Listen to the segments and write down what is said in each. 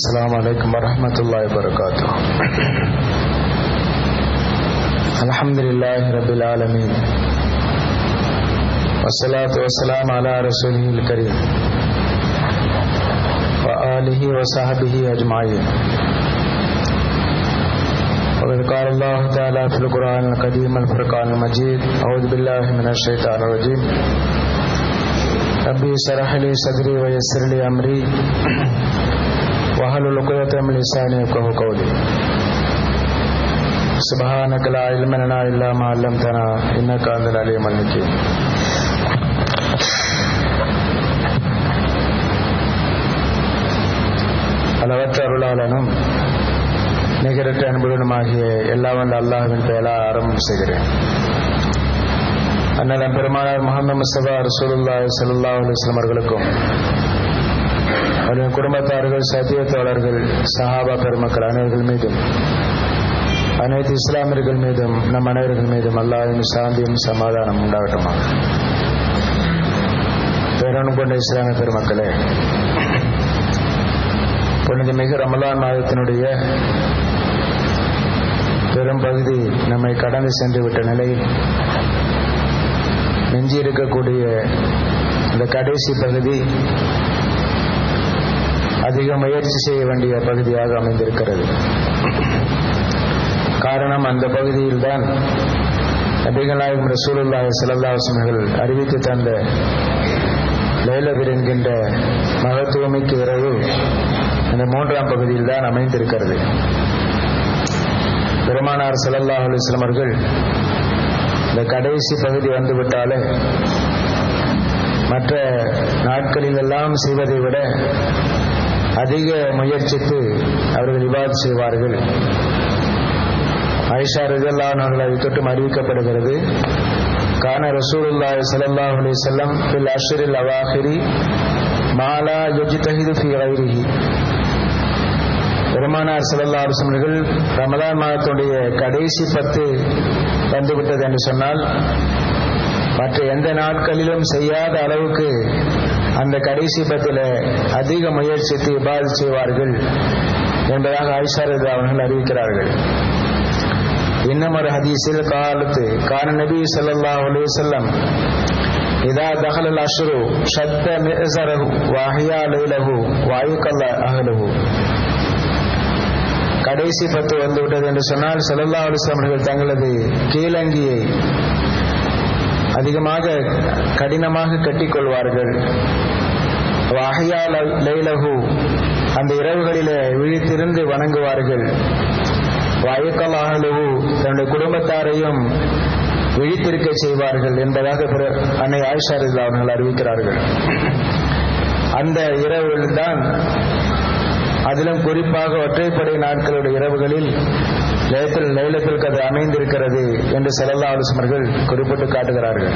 السلام عليكم ورحمة الله وبركاته الحمد لله رب العالمين والصلاة والسلام على رسوله الكريم وآله وصحبه أجمعين وقد قال الله تعالى في القرآن القديم الفرقان المجيد أعوذ بالله من الشيطان الرجيم ربي اشرح لي صدري ويسر لي أمري واحلل عقدة من لساني يفقهوا قولي سبحانك لا علم لنا إلا ما علمتنا إنك أنت العليم الحكيم அளவற்ற அருளாளனும் நிகரற்ற அன்புடனுமாகிய எல்லா வந்த அல்லாஹுவின் பெயரால் ஆரம்பம் செய்கிறேன் அண்ணன் பெருமானார் முகமது முஸ்தபா ரசூலுல்லா சல்லா அலுவலம் அவர்களுக்கும் அவருடைய குடும்பத்தார்கள் சத்திய தோழர்கள் சஹாபா பெருமக்கள் அனைவர்கள் மீதும் அனைத்து இஸ்லாமியர்கள் மீதும் நம் அனைவர்கள் மீதும் அல்லாவின் சாந்தியும் சமாதானம் உண்டாகட்டுமா பேரனும் கொண்ட இஸ்லாமிய பெருமக்களே புனிதமிகு ரமலான் மாதத்தினுடைய பெரும் பகுதி நம்மை கடந்து சென்று விட்ட நிலையில் நெஞ்சி இருக்கக்கூடிய இந்த கடைசி பகுதி அதிக முயற்சி செய்ய வேண்டிய பகுதியாக அமைந்திருக்கிறது காரணம் அந்த பகுதியில் தான் நபிகளாயும் ரசூலுல்லாஹ் சல்லாஹர்கள் அறிவித்து தந்த லைலபிர் என்கின்ற மகத்துவமிக்க இரவு இந்த மூன்றாம் பகுதியில் தான் அமைந்திருக்கிறது பெருமானார் சல்லல்லாஹ் அலிஸ்லாம் அவர்கள் இந்த கடைசி பகுதி வந்துவிட்டாலே மற்ற நாட்களில் எல்லாம் செய்வதை விட அதிக முயற்சித்து அவர்கள் விவாதம் செய்வார்கள் ஐஷா ரிஜல்லான் அவர்கள் அதை தொட்டும் அறிவிக்கப்படுகிறது கான ரசூலுல்லாஹ் ஸல்லல்லாஹு அலைஹி வஸல்லம் ஃபில் அஷ்ரில் அவாஹிரி மாலா யஜ்தஹிது ஃபி கைரிஹி பெருமானார் ஸல்லல்லாஹு அலைஹி வஸல்லம் ரமலான் மாதத்துடைய கடைசி பத்து வந்துவிட்டது என்று சொன்னால் மற்ற எந்த நாட்களிலும் செய்யாத அளவுக்கு அந்த கடைசி பத்தில் அதிக முயற்சித்து இபாது செய்வார்கள் என்பதாக ஆயிஷாரது அவர்கள் அறிவிக்கிறார்கள் இன்னும் ஒரு ஹதீஸில் காலத்து கான நபி ஸல்லல்லாஹு அலைஹி வஸல்லம் இதா தஹல அல் அஷ்ரு ஷத்த மிஸரஹு வஹியா லைலஹு வாயுகல்ல அஹலஹு கடைசி பத்து வந்து விட்டது என்று சொன்னால் ஸல்லல்லாஹு அலைஹி வஸல்லம் அவர்கள் தங்களது கீழங்கியை அதிகமாக கடினமாக கட்டிக்கொள்வார்கள் வஹியா லைலஹு அந்த இரவுகளிலே விழித்திருந்து வணங்குவார்கள் வயக்கலாகலவு தன்னுடைய குடும்பத்தாரையும் விழித்திருக்க செய்வார்கள் என்பதாக அன்னை ஆயிஷாரில் அவர்கள் அறிவிக்கிறார்கள் அந்த இரவுகள் தான் அதிலும் குறிப்பாக ஒற்றைப்படை நாட்களுடைய இரவுகளில் லைலத்தில் லைலத்திற்கு அது அமைந்திருக்கிறது என்று செலல்லா ஆலோசனர்கள் குறிப்பிட்டு காட்டுகிறார்கள்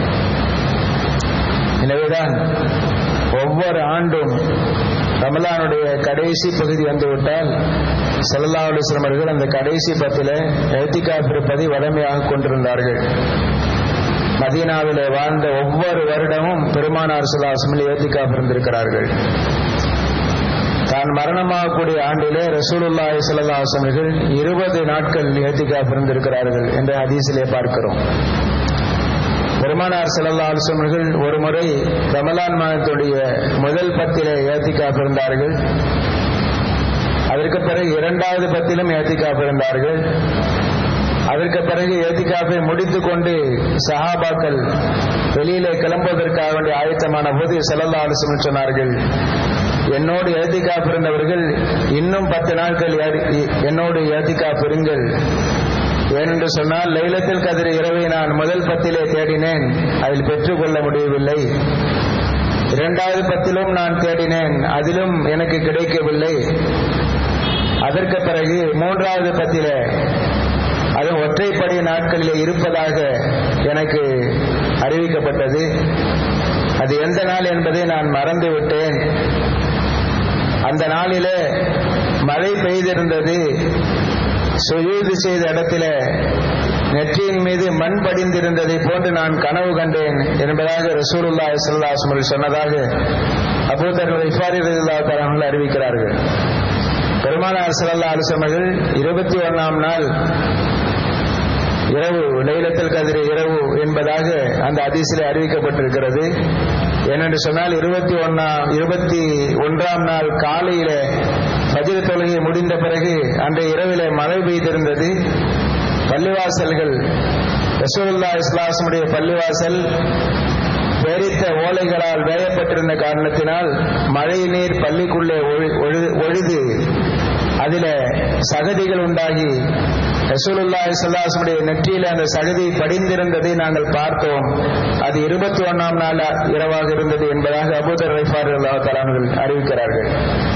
எனவேதான் ஒவ்வொரு ஆண்டும் ரமலானுடைய கடைசி பகுதி வந்துவிட்டால் சல்லா அலுவலம் அவர்கள் அந்த கடைசி பத்தில் எழுத்திக்காப்பு இருப்பதை வளமையாக கொண்டிருந்தார்கள் மதீனாவில் வாழ்ந்த ஒவ்வொரு வருடமும் பெருமானார் சுல்லாசமில் ஏத்திக்காப்பு இருந்திருக்கிறார்கள் தான் மரணமாகக்கூடிய ஆண்டிலே ரசூலுல்லாஹி சல்லா அவர்கள் இருபது நாட்கள் ஏத்திக்காப்பு இருந்திருக்கிறார்கள் என்ற ஹதீஸிலே பார்க்கிறோம் பெருமானார் செல்லல்லா அலுவலர்கள் ஒரு முறை ரமலான் மாதத்துடைய முதல் பத்திலே ஏத்திக்காப்பு இருந்தார்கள் அதற்கு பிறகு இரண்டாவது பத்திலும் ஏத்திக்காப்பு இருந்தார்கள் அதற்கு பிறகு ஏத்திக்காப்பை முடித்துக் கொண்டு சஹாபாக்கள் வெளியிலே கிளம்புவதற்காக வேண்டிய ஆயத்தமான போது செல்லல்லா அலுவலம் சொன்னார்கள் என்னோடு ஏத்திக்காப்பு இருந்தவர்கள் இன்னும் பத்து நாட்கள் என்னோடு ஏத்திக்காப்பு இருங்கள் ஏனென்று சொன்னால் லைலத்தில் கதிர இரவை நான் முதல் பத்திலே தேடினேன் அதில் பெற்றுக்கொள்ள முடியவில்லை இரண்டாவது பத்திலும் நான் தேடினேன் அதிலும் எனக்கு கிடைக்கவில்லை அதற்கு பிறகு மூன்றாவது பத்திலே அது ஒற்றைப்படை நாட்களிலே இருப்பதாக எனக்கு அறிவிக்கப்பட்டது அது எந்த நாள் என்பதை நான் மறந்து விட்டேன் அந்த நாளிலே மழை பெய்திருந்தது சுயூது செய்த இடத்தில நெற்றியின் மீது மண் படிந்திருந்ததை போன்று நான் கனவு கண்டேன் என்பதாக ரசூலுல்லா இஸ்லாஸ்மல் சொன்னதாக அபூதர் இஃபாரி ரதில்லா தரங்கள் அறிவிக்கிறார்கள் பெருமானார் சல்லா அலுவலர்கள் இருபத்தி ஒன்னாம் நாள் இரவு லைலத்தில் கதிர இரவு என்பதாக அந்த அதிசில அறிவிக்கப்பட்டிருக்கிறது ஏனென்று சொன்னால் இருபத்தி ஒன்னாம் இருபத்தி ஒன்றாம் நாள் காலையில பஜிர தொழுகை முடிந்த பிறகு அன்றைய இரவிலே மழை பெய்திருந்தது பள்ளிவாசல்கள் ரசூல்லா இஸ்லாசமுடைய பள்ளிவாசல் பேரித்த ஓலைகளால் வேயப்பட்டிருந்த காரணத்தினால் மழை நீர் பள்ளிக்குள்ளே ஒழுது அதில சகதிகள் உண்டாகி ரசூலுல்லா இஸ்லாசமுடைய நெற்றியில அந்த சகதி படிந்திருந்ததை நாங்கள் பார்த்தோம் அது இருபத்தி ஒன்னாம் நாள் இரவாக இருந்தது என்பதாக அபூதர் ரைஃபார் தலான்கள் அறிவிக்கிறார்கள்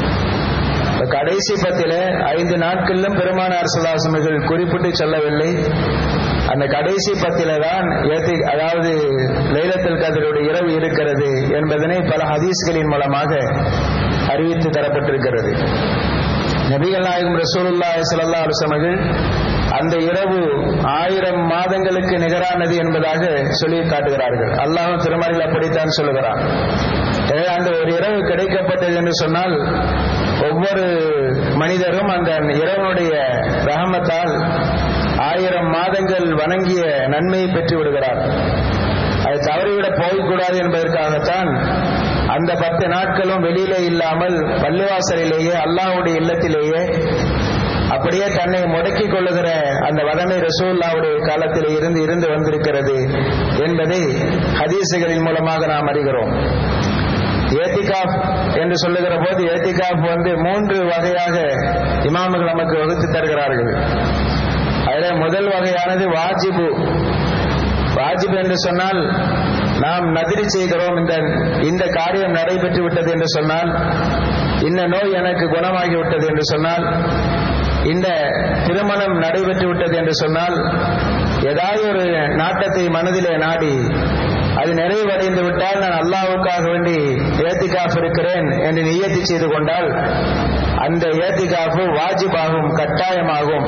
கடைசி பத்தில ஐந்து நாட்களிலும் பெருமானார் சுல்லாசமிகள் குறிப்பிட்டு சொல்லவில்லை அந்த கடைசி பத்தில தான் ஏத்தி அதாவது லைலத்தில் கதிருடைய இரவு இருக்கிறது என்பதனை பல ஹதீஸ்களின் மூலமாக அறிவித்து தரப்பட்டிருக்கிறது நபிகள் நாயகம் ரசூலுல்லா சல்லா அலுவலர்கள் அந்த இரவு ஆயிரம் மாதங்களுக்கு நிகரானது என்பதாக சொல்லி காட்டுகிறார்கள் அல்லாஹும் திருமறையில் அப்படித்தான் சொல்லுகிறான் அந்த ஒரு இரவு கிடைக்கப்பட்டது என்று சொன்னால் ஒவ்வொரு மனிதரும் அந்த இரவனுடைய ரகமத்தால் ஆயிரம் மாதங்கள் வணங்கிய நன்மையை பெற்று விடுகிறார் அது தவறிவிடப் போகக்கூடாது என்பதற்காகத்தான் அந்த பத்து நாட்களும் வெளியிலே இல்லாமல் பள்ளிவாசலிலேயே அல்லாஹுடைய இல்லத்திலேயே அப்படியே தன்னை முடக்கிக் கொள்ளுகிற அந்த வதமை ரசூல்லாவுடைய காலத்தில் இருந்து இருந்து வந்திருக்கிறது என்பதை ஹதீசுகளின் மூலமாக நாம் அறிகிறோம் ஏத்திகாப் என்று சொல்லுகிற போது ஏத்திகாப் வந்து மூன்று வகையாக இமாமுகள் நமக்கு வகுத்து தருகிறார்கள் அதில் முதல் வகையானது வாஜிபு வாஜிப் என்று சொன்னால் நாம் நதிரி செய்கிறோம் இந்த இந்த காரியம் நடைபெற்று விட்டது என்று சொன்னால் இந்த நோய் எனக்கு குணமாகி விட்டது என்று சொன்னால் இந்த திருமணம் நடைபெற்று விட்டது என்று சொன்னால் ஏதாவது ஒரு நாட்டத்தை மனதிலே நாடி அது நிறைவடைந்து விட்டால் நான் அல்லாவுக்காக வேண்டி ஏத்திகாஃப் இருக்கிறேன் என்று நியத்தி செய்து கொண்டால் அந்த ஏத்திகாஃபு வாஜிபாகும் கட்டாயமாகும்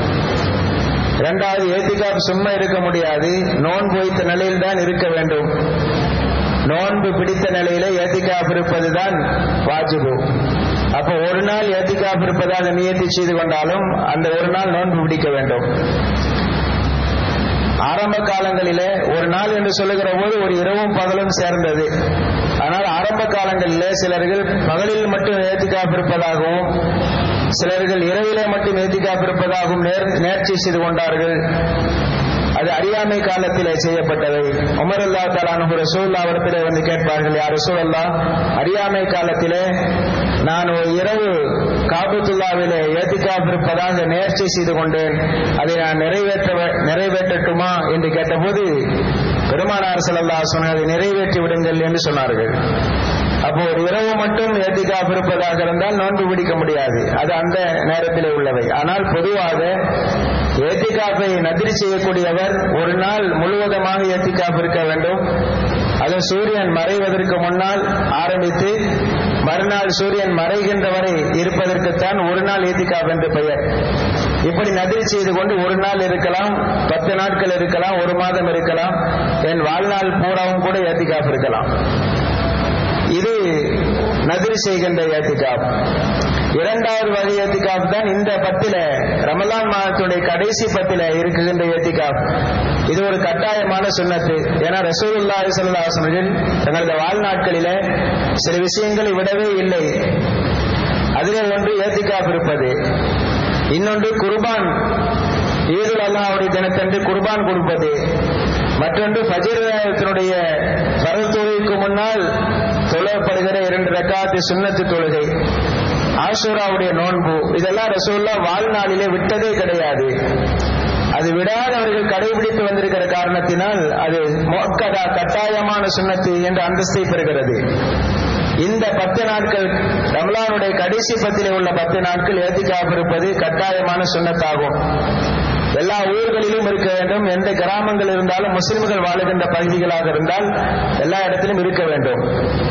இரண்டாவது ஏத்திகாப் சும்மா இருக்க முடியாது நோன்பு வைத்த நிலையில் தான் இருக்க வேண்டும் நோன்பு பிடித்த நிலையில ஏத்திகாப் இருப்பதுதான் வாஜிபு அப்ப ஒரு நாள் ஏத்திகாப் இருப்பதாக நியத்தி செய்து கொண்டாலும் அந்த ஒரு நாள் நோன்பு பிடிக்க வேண்டும் ஆரம்ப காலங்களிலே ஒரு நாள் என்று சொல்லுகிற போது ஒரு இரவும் பகலும் சேர்ந்தது ஆனால் ஆரம்ப காலங்களிலே சிலர்கள் பகலில் மட்டும் ஏத்திகாப் இருப்பதாகவும் சிலர்கள் இரவிலே மட்டும் ஏத்திகாப் இருப்பதாகவும் நேர்ச்சி செய்து கொண்டார்கள் அது அறியாமை காலத்திலே செய்யப்பட்டவை உமர் அல்லா தலானு ரசூல்லா அவரத்திலே வந்து கேட்பார்கள் யார் ரசூல்லா அறியாமை காலத்திலே நான் ஒரு இரவு காபத்துல்லாவிலே ஏத்திக்காப் இருப்பதாக நேர்ச்சி செய்து கொண்டேன் அதை நான் நிறைவேற்ற நிறைவேற்றட்டுமா என்று கேட்டபோது பெருமானார் செல்லல்லா சொன்ன அதை நிறைவேற்றி விடுங்கள் என்று சொன்னார்கள் அப்போ ஒரு இரவு மட்டும் ஏத்திகாப் இருப்பதாக இருந்தால் நோன்பு பிடிக்க முடியாது அது அந்த நேரத்திலே உள்ளவை ஆனால் பொதுவாக ஏத்திகாப்பை நதிரி செய்யக்கூடியவர் ஒரு நாள் முழுவதுமாக ஏத்திகாப் இருக்க வேண்டும் அது சூரியன் மறைவதற்கு முன்னால் ஆரம்பித்து மறுநாள் சூரியன் மறைகின்ற வரை இருப்பதற்குத்தான் ஒரு நாள் ஏத்திகாப் என்று பெயர் இப்படி நதிரி செய்து கொண்டு ஒரு நாள் இருக்கலாம் பத்து நாட்கள் இருக்கலாம் ஒரு மாதம் இருக்கலாம் என் வாழ்நாள் பூராவும் கூட ஏத்திகாப் இருக்கலாம் இது நதிரி செய்கின்ற ஏத்திகாப் இரண்டாவது வகை ஏத்திகாப் தான் இந்த பத்தில ரமலான் மாதத்துடைய கடைசி பத்தில இருக்குகின்ற ஏத்திகாப் இது ஒரு கட்டாயமான சுண்ணத்து ஏன்னா ரசூலுல்லா சல்லாசனர்கள் தங்களது வாழ்நாட்களில சில விஷயங்களை விடவே இல்லை அதிலே ஒன்று ஏத்திகாப் இருப்பது இன்னொன்று குர்பான் ஈதுல் அல்லாவுடைய தினத்தன்று குர்பான் கொடுப்பது மற்றொன்று ஃபஜிரத்தினுடைய பரல் தொழுகைக்கு முன்னால் தொழப்படுகிற இரண்டு ரக்காத்து சுண்ணத்து தொழுகை ஆசூராவுடைய நோன்பு இதெல்லாம் ரசூல்லா வாழ்நாளிலே விட்டதே கிடையாது அது விடாதவர்கள் கடைபிடித்து வந்திருக்கிற காரணத்தினால் அது மொக்கதா கட்டாயமான சுண்ணத்து என்ற அந்தஸ்தை பெறுகிறது இந்த பத்து நாட்கள் ரம்லானுடைய கடைசி பத்திலே உள்ள பத்து நாட்கள் ஏத்திக்காக இருப்பது கட்டாயமான சுண்ணத்தாகும் எல்லா ஊர்களிலும் இருக்க வேண்டும் எந்த கிராமங்கள் இருந்தாலும் முஸ்லிம்கள் வாழுகின்ற பகுதிகளாக இருந்தால் எல்லா இடத்திலும் இருக்க வேண்டும்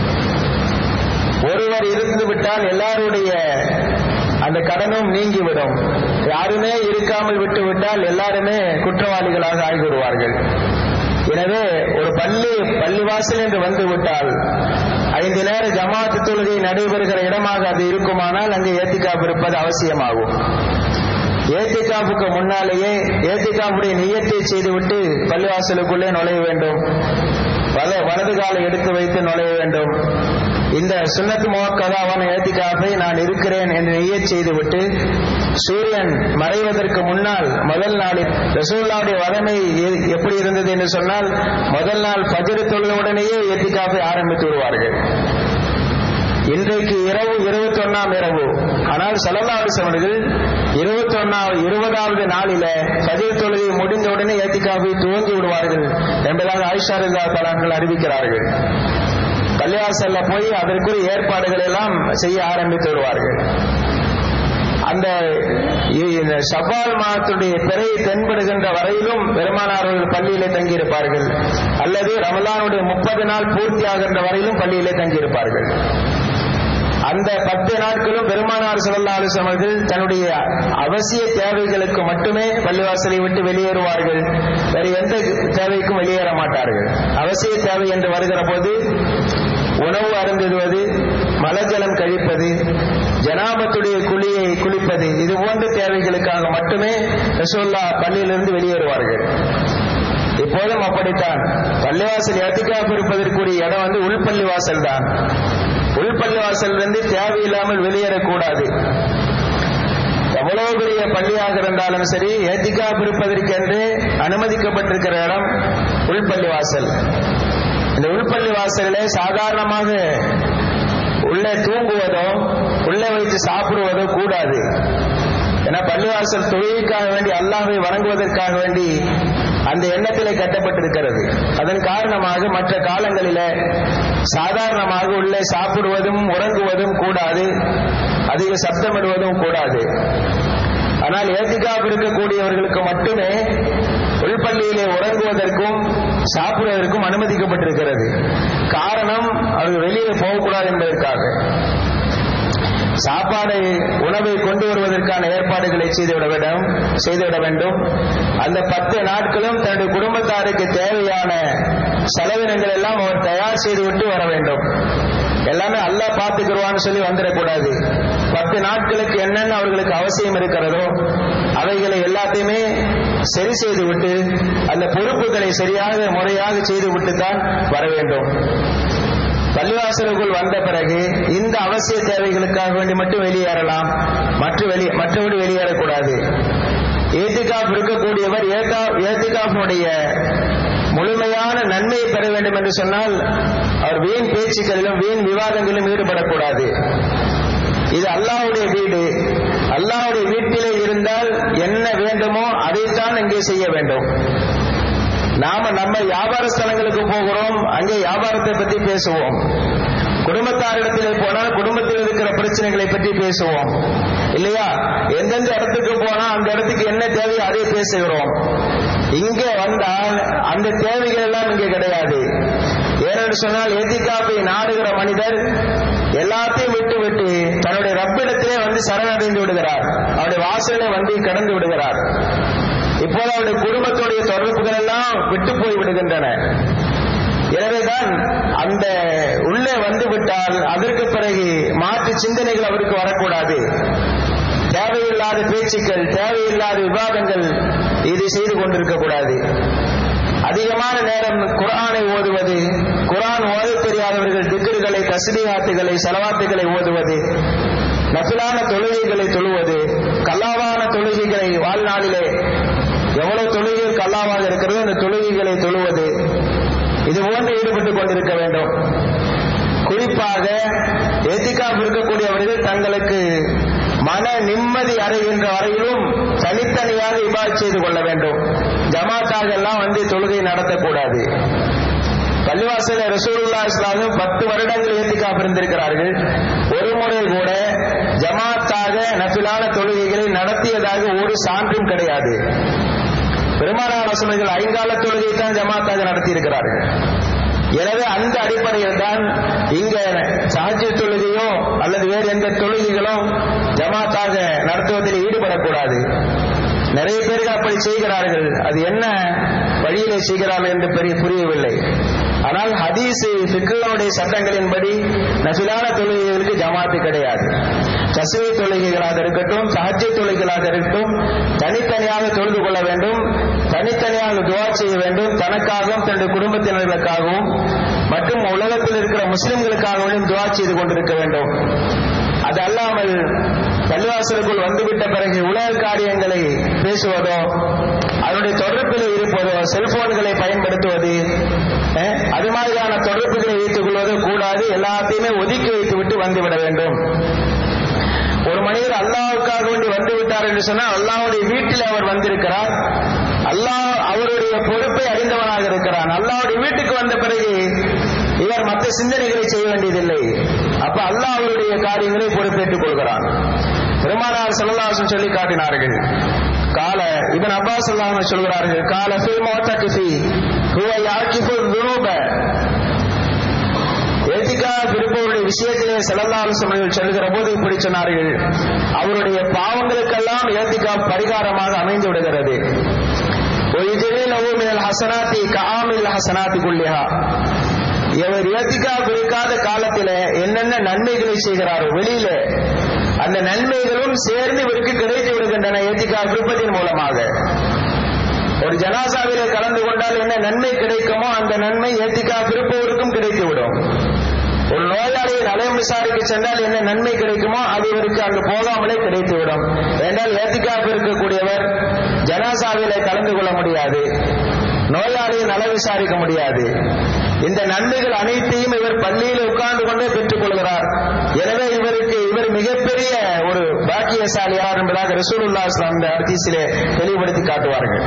ஒருவர் இருந்து விட்டால் எல்லாருடைய அந்த கடனும் நீங்கிவிடும் யாருமே இருக்காமல் விட்டு விட்டால் எல்லாருமே குற்றவாளிகளாக ஆகிவிடுவார்கள் எனவே ஒரு பள்ளி பள்ளிவாசல் என்று வந்து விட்டால் ஐந்து நேர ஜமாத்து தொழுகை நடைபெறுகிற இடமாக அது இருக்குமானால் அங்கே ஏத்திக்காப்பு இருப்பது அவசியமாகும் ஏத்திகாப்புக்கு முன்னாலேயே ஏத்திகாப்புடைய நியத்தை செய்துவிட்டு பள்ளிவாசலுக்குள்ளே நுழைய வேண்டும் வல வலது காலை எடுத்து வைத்து நுழைய வேண்டும் இந்த சுன்னத்து முகக்கதாவான ஏத்திகாப்பை நான் இருக்கிறேன் என்று நெய்யச் செய்துவிட்டு சூரியன் மறைவதற்கு முன்னால் முதல் நாளில் ரசூல்லாவுடைய வதமை எ- எப்படி இருந்தது என்று சொன்னால் முதல் நாள் பஜ்ரு தொழுதவுடனேயே ஏத்திகாப்பை ஆரம்பித்து விடுவார்கள் இன்றைக்கு இரவு இருபத்தி ஒன்னாம் இரவு ஆனால் சலல்லாடு அவர்கள் இருபத்தி ஒன்னாவது இருபதாவது நாளில பதிவு தொழுகை முடிந்தவுடனே ஏத்திகாவை துவங்கி விடுவார்கள் என்பதாக ஆயிஷா ரலியல்லாஹு தஆலா அவர்கள் அறிவிக்கிறார்கள் பள்ளிவாசல்ல போய் அதற்குரிய ஏற்பாடுகள் எல்லாம் செய்ய ஆரம்பித்து விடுவார்கள் அந்த இ- இந்த ஷவ்வால் மாதத்துடைய பிறை தென்படுகின்ற வரையிலும் பெருமானார்கள் பள்ளியிலே தங்கியிருப்பார்கள் அல்லது ரமலானுடைய முப்பது நாள் பூர்த்தியாகின்ற வரையிலும் பள்ளியிலே தங்கியிருப்பார்கள் அந்த பத்து நாட்களும் பெருமானார் ஸல்லல்லாஹு அலைஹி வஸல்லம் அவர்கள் தன்னுடைய அவசிய தேவைகளுக்கு மட்டுமே பள்ளிவாசலை விட்டு வெளியேறுவார்கள் வேறு எந்த தேவைக்கும் வெளியேற மாட்டார்கள் அவசிய தேவை என்று வருகிற போது உணவு அருந்துவது மலஜலம் கழிப்பது ஜனாபத்துடைய குழியை குளிப்பது இது போன்ற தேவைகளுக்காக மட்டுமே ரசூல்லா பள்ளியிலிருந்து வெளியேறுவார்கள் இப்போதும் அப்படித்தான் பள்ளிவாசல் ஏத்திக்காப்பு இருப்பதற்குரிய இடம் வந்து உள்பள்ளி வாசல் தான் உள்பள்ளி வாசல் இருந்து தேவையில்லாமல் வெளியேறக்கூடாது எவ்வளவு பெரிய பள்ளியாக இருந்தாலும் சரி ஏத்திக்காப்பு இருப்பதற்கென்று அனுமதிக்கப்பட்டிருக்கிற இடம் உள்பள்ளி வாசல் இந்த உள்பள்ளி வாசலிலே சாதாரணமாக உள்ளே தூங்குவதோ உள்ளே வைத்து சாப்பிடுவதோ கூடாது ஏன்னா பள்ளிவாசல் தொழிலுக்காக வேண்டி அல்லாஹ்வை வணங்குவதற்காக வேண்டி அந்த எண்ணத்திலே கட்டப்பட்டிருக்கிறது அதன் காரணமாக மற்ற காலங்களில சாதாரணமாக உள்ளே சாப்பிடுவதும் உறங்குவதும் கூடாது அதிக சப்தமிடுவதும் கூடாது ஆனால் ஏத்திக்காப்பு இருக்கக்கூடியவர்களுக்கு மட்டுமே உள்பள்ளியிலே உறங்குவதற்கும் சாப்பிடுவதற்கும் அனுமதிக்கப்பட்டிருக்கிறது காரணம் அவர்கள் வெளியே போகக்கூடாது என்பதற்காக சாப்பாடை உணவை கொண்டு வருவதற்கான ஏற்பாடுகளை செய்துவிட வேண்டும் செய்துவிட வேண்டும் அந்த பத்து நாட்களும் தன்னுடைய குடும்பத்தாருக்கு தேவையான செலவினங்கள் எல்லாம் அவர் தயார் செய்துவிட்டு வர வேண்டும் எல்லாமே அல்லாஹ் பார்த்துக்கிடுவான்னு சொல்லி வந்துடக்கூடாது பத்து நாட்களுக்கு என்னென்ன அவர்களுக்கு அவசியம் இருக்கிறதோ அவைகளை எல்லாத்தையுமே சரி செய்து விட்டு அந்த பொறுப்புகளை சரியாக முறையாக செய்து விட்டு தான் வர வேண்டும் பள்ளிவாசலுக்குள் வந்த பிறகு இந்த அவசிய தேவைகளுக்காக வேண்டி மட்டும் வெளியேறலாம் மற்ற வெளி மற்றபடி வெளியேறக்கூடாது ஏத்திகாப் இருக்கக்கூடியவர் ஏத்திகாஃபுடைய முழுமையான நன்மையை பெற வேண்டும் என்று சொன்னால் அவர் வீண் பேச்சுக்களிலும் வீண் விவாதங்களிலும் ஈடுபடக்கூடாது இது அல்லாஹ்வுடைய வீடு அல்லாஹ்வுடைய வீட்டிலே இருந்தால் என்ன வேண்டுமோ அதைத்தான் இங்கே செய்ய வேண்டும் நாம நம்ம வியாபார ஸ்தலங்களுக்கு போகிறோம் அங்கே வியாபாரத்தை பற்றி பேசுவோம் குடும்பத்தாரிடத்திலே போனால் குடும்பத்தில் இருக்கிற பிரச்சனைகளை பற்றி பேசுவோம் இல்லையா எந்தெந்த இடத்துக்கு போனா அந்த இடத்துக்கு என்ன தேவையோ அதை பேசுகிறோம் இங்கே வந்தால் அந்த தேவைகள் எல்லாம் இங்கே கிடையாது ஏனென்று சொன்னால் எதிகாப்பை நாடுகிற மனிதர் எல்லாத்தையும் விட்டு விட்டு தன்னுடைய ரப்பிடத்திலே வந்து சரணடைந்து விடுகிறார் அவருடைய வாசலிலே வந்து கடந்து விடுகிறார் இப்போது அவருடைய குடும்பத்துடைய தொடர்புகள் எல்லாம் விட்டு போய் விடுகின்றன எனவேதான் அந்த உள்ளே வந்து விட்டால் அதற்கு பிறகு மாற்று சிந்தனைகள் அவருக்கு வரக்கூடாது தேவையில்லாத பேச்சுக்கள் தேவையில்லாத விவாதங்கள் இது செய்து கொண்டிருக்க கூடாது அதிகமான நேரம் குரானை ஓதுவது குரான் ஓத தெரியாதவர்கள் திக்கர்களை தஸ்மீகாத்துகளை செலவாத்துகளை ஓதுவது நபிலான தொழுகைகளை தொழுவது கல்லாவான தொழுகைகளை வாழ்நாளிலே எவ்வளவு தொழுகைகள் கல்லாவாக இருக்கிறதோ அந்த தொழுகைகளை தொழுவது இது போன்று ஈடுபட்டுக் கொண்டிருக்க வேண்டும் குறிப்பாக எத்திகாப் இருக்கக்கூடியவர்கள் தங்களுக்கு மன நிம்மதி அடைகின்ற வரையிலும் தனித்தனியாக இபாத் செய்து கொள்ள வேண்டும் ஜமாத்தாக எல்லாம் வந்து தொழுகை நடத்தக்கூடாது பள்ளிவாசல ரசூலுல்லா இஸ்லாமும் பத்து வருடங்கள் ஏத்திக்காப் இருந்திருக்கிறார்கள் ஒரு முறை கூட ஜமாத்தாக நபிலான தொழுகைகளை நடத்தியதாக ஒரு சான்றும் கிடையாது பெருமானார் ரசூல்கள் ஐங்கால தொழுகை தான் ஜமாத்தாக நடத்தி இருக்கிறார்கள் எனவே அந்த அடிப்படையில் தான் இங்க சாட்சி தொழுகையோ அல்லது வேறு எந்த தொழுகைகளோ ஜமாத்தாக நடத்துவதில் ஈடுபடக்கூடாது நிறைய பேர்கள் அப்படி செய்கிறார்கள் அது என்ன வழியிலே செய்கிறார்கள் என்று பெரிய புரியவில்லை ஆனால் ஹதீஸ் ஃபிக்குகளுடைய சட்டங்களின்படி நஃபிலான தொழுகைகளுக்கு ஜமாத்து கிடையாது கசுவை தொழுகைகளாக இருக்கட்டும் சஹஜ தொழுகைகளாக இருக்கட்டும் தனித்தனியாக தொழுது கொள்ள வேண்டும் தனித்தனியாக துவா செய்ய வேண்டும் தனக்காகவும் தன்னுடைய குடும்பத்தினர்களுக்காகவும் மற்றும் உலகத்தில் இருக்கிற முஸ்லிம்களுக்காகவும் துவா செய்து கொண்டிருக்க வேண்டும் அது அல்லாமல் பள்ளிவாசலுக்குள் வந்துவிட்ட பிறகு உலக காரியங்களை பேசுவதோ அதனுடைய தொடர்பில் இருப்பதோ செல்போன்களை பயன்படுத்துவது அது மாதிரியான தொடர்புகளை வைத்துக் கொள்வது கூடாது எல்லாத்தையுமே ஒதுக்கி வைத்து விட்டு வந்துவிட வேண்டும் ஒரு மனிதர் அல்லாவுக்காக வேண்டி வந்து விட்டார் என்று சொன்னால் அல்லாவுடைய வீட்டில் அவர் வந்திருக்கிறார் அல்லாஹ் அவருடைய பொறுப்பை அறிந்தவனாக இருக்கிறான் அல்லாவுடைய வீட்டுக்கு வந்த பிறகு இவர் மற்ற சிந்தனைகளை செய்ய வேண்டியதில்லை அப்ப அல்லாஹ் அவருடைய காரியங்களை பொறுப்பேற்றுக் கொள்கிறான் பெருமானார் செல்லலாசன் சொல்லி காட்டினார்கள் கால இவன் அப்பாஸ் சொல்லாம சொல்கிறார்கள் கால ஃபில் மோத்தகிஃபி ஹுவ யாக்கிஃபு துனூப ஏத்திகா இருப்பவருடைய விஷயத்திலே செல்லல்லாறு சமயங்கள் சொல்கிற போது இப்படி சொன்னார்கள் அவருடைய பாவங்களுக்கெல்லாம் ஏத்திகா பரிகாரமாக அமைந்து விடுகிறது ஹசனாத்தி காமில் ஹசனாத்தி குல்லிஹா இவர் ஏத்திகா இருக்காத காலத்தில என்னென்ன நன்மைகளை செய்கிறாரோ வெளியில அந்த நன்மைகளும் சேர்ந்து இவருக்கு கிடைத்து விடுகின்றன ஏத்திகா விருப்பத்தின் மூலமாக ஒரு ஜனாசாவிலே கலந்து கொண்டால் என்ன நன்மை கிடைக்குமோ அந்த நன்மை ஏத்திகா விருப்பவருக்கும் கிடைத்துவிடும் ஒரு நோயாளியை நலயம் விசாரிக்க சென்றால் என்ன நன்மை கிடைக்குமோ அது இவருக்கு அங்கு போகாமலே கிடைத்துவிடும் என்றால் ஏத்திகாப் இருக்கக்கூடியவர் ஜனாசாவிலே கலந்து கொள்ள முடியாது நோயாளியை நல விசாரிக்க முடியாது இந்த நன்மைகள் அனைத்தையும் இவர் பள்ளியில் உட்கார்ந்து கொண்டே பெற்றுக் கொள்கிறார் எனவே இவருக்கு இவர் மிகப்பெரிய ஒரு பாக்கியசாலியார் என்பதாக ரசூலுல்லா அந்த ஹதீஸிலே தெளிவுபடுத்தி காட்டுவார்கள்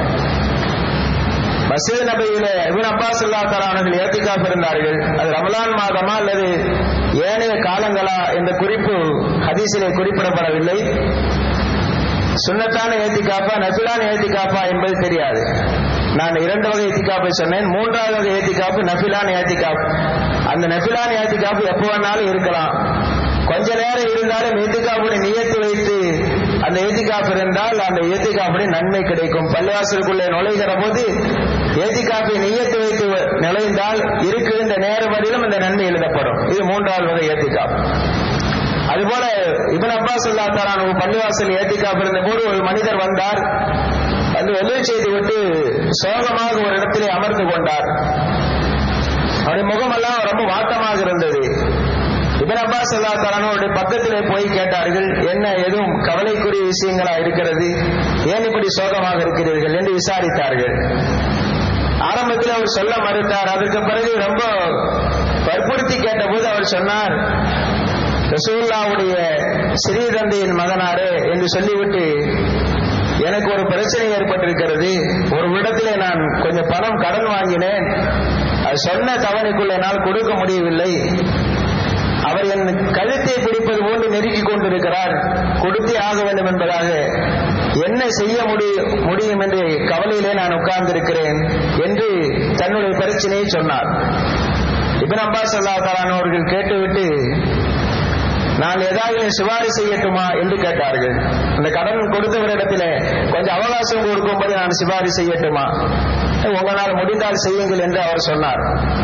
மசீத் நபியில இவன் அப்பாஸ் அல்லா தலானர்கள் ஏத்திக்காப் இருந்தார்கள் அது ரமலான் மாதமா அல்லது ஏனைய காலங்களா என்ற குறிப்பு ஹதீஸிலே குறிப்பிடப்படவில்லை சுண்ணத்தான ஏத்திக்காப்பா நபிலான ஏத்திக்காப்பா என்பது தெரியாது நான் இரண்டு வகை ஏத்திக்காப்பை சொன்னேன் மூன்றாவது வகை ஏத்திக்காப்பு நபிலான ஏத்திக்காப் அந்த நபிலான ஏத்திக்காப்பு எப்போ வேணாலும் இருக்கலாம் கொஞ்ச நேரம் இருந்தாலும் ஏத்திக்காப்புடைய நியத்து வைத்து அந்த ஏத்திகாப் இருந்தால் அந்த ஏத்திகாப்புடைய நன்மை கிடைக்கும் பள்ளிவாசலுக்குள்ளே நுழைகிற போது ஏத்திகாப்பை நியத்து வைத்து நுழைந்தால் இருக்கின்ற நேரம் வரையிலும் இந்த நன்மை எழுதப்படும் இது மூன்றாவது வகை ஏத்திகாப் அதுபோல இவன் அப்பாஸ் அல்லா தாரான் பள்ளிவாசல் ஏத்திகாப் இருந்த போது ஒரு மனிதர் வந்தார் வந்து வெள்ளை செய்து விட்டு சோகமாக ஒரு இடத்திலே அமர்ந்து கொண்டார் அவருடைய முகமெல்லாம் ரொம்ப வாட்டமாக இருந்தது இபன் அப்பாஸ் அல்லா தலானுடைய பக்கத்திலே போய் கேட்டார்கள் என்ன எதுவும் கவலைக்குரிய விஷயங்களா இருக்கிறது ஏன் இப்படி சோகமாக இருக்கிறீர்கள் என்று விசாரித்தார்கள் ஆரம்பத்தில் அவர் சொல்ல மறுத்தார் அதற்கு பிறகு ரொம்ப வற்புறுத்தி கேட்டபோது அவர் சொன்னார் ரசூல்லாவுடைய சிறிய தந்தையின் மகனாரே என்று சொல்லிவிட்டு எனக்கு ஒரு பிரச்சனை ஏற்பட்டிருக்கிறது ஒரு இடத்திலே நான் கொஞ்சம் பணம் கடன் வாங்கினேன் அது சொன்ன தவணைக்குள்ள என்னால் கொடுக்க முடியவில்லை அவர் என் கழுத்தை பிடிப்பது போன்று நெருக்கிக் கொண்டிருக்கிறார் கொடுத்தே ஆக வேண்டும் என்பதாக என்ன செய்ய முடியும் என்று கவலையிலே நான் உட்கார்ந்திருக்கிறேன் என்று தன்னுடைய பிரச்சனையை சொன்னார் இபின் அப்பாஸ் அல்லா தலான் அவர்கள் கேட்டுவிட்டு நான் ஏதாவது சிபாரிசு செய்யட்டுமா என்று கேட்டார்கள் அந்த கடன் கொடுத்தவரிடத்திலே கொஞ்சம் அவகாசம் கொடுக்கும்போது நான் சிபாரிசு செய்யட்டுமா உங்களால் முடிந்தால் செய்யுங்கள் என்று அவர் சொன்னார்